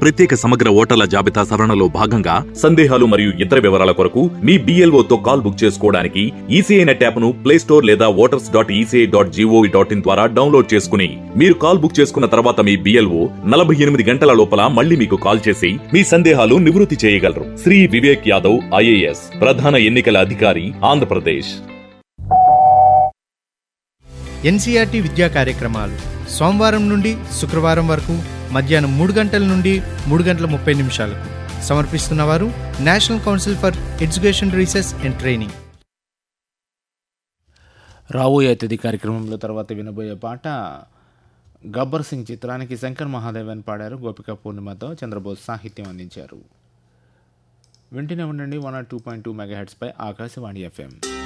ప్రత్యేక సమగ్ర ఓటర్ల జాబితా సవరణలో భాగంగా సందేహాలు మరియు ఇతర వివరాల కొరకు మీ BLO తో కాల్ బుక్ చేసుకోవడానికి ఈసీఐ నెట్ యాప్ను ప్లే స్టోర్ లేదా voters dot ECI dot G O V dot in ద్వారా డౌన్లోడ్ చేసుకుని మీరు కాల్ బుక్ చేసుకున్న తర్వాత మీ బిఎల్ఓ నలభై ఎనిమిది గంటల లోపల మళ్ళీ మీకు కాల్ చేసి మీ సందేహాలు నివృత్తి చేయగలరు శ్రీ వివేక్ యాదవ్ ఐఏఎస్ ప్రధాన ఎన్నికల అధికారి ఆంధ్రప్రదేశ్ ఎన్సీఆర్టీ విద్యా కార్యక్రమాలు సోమవారం నుండి శుక్రవారం వరకు మధ్యాహ్నం మూడు గంటల నుండి మూడు గంటల ముప్పై నిమిషాలకు సమర్పిస్తున్నవారు national council for education research and training రాబోయే అతిథి కార్యక్రమంలో తర్వాత వినబోయే పాట గబ్బర్ సింగ్ చిత్రానికి శంకర్ మహాదేవన్ పాడారు గోపిక పూర్ణిమతో చంద్రబోస్ సాహిత్యం అందించారు వింటూనే ఉండండి one R two point two mega హెడ్స్పై ఆకాశవాణి ఎఫ్ఎం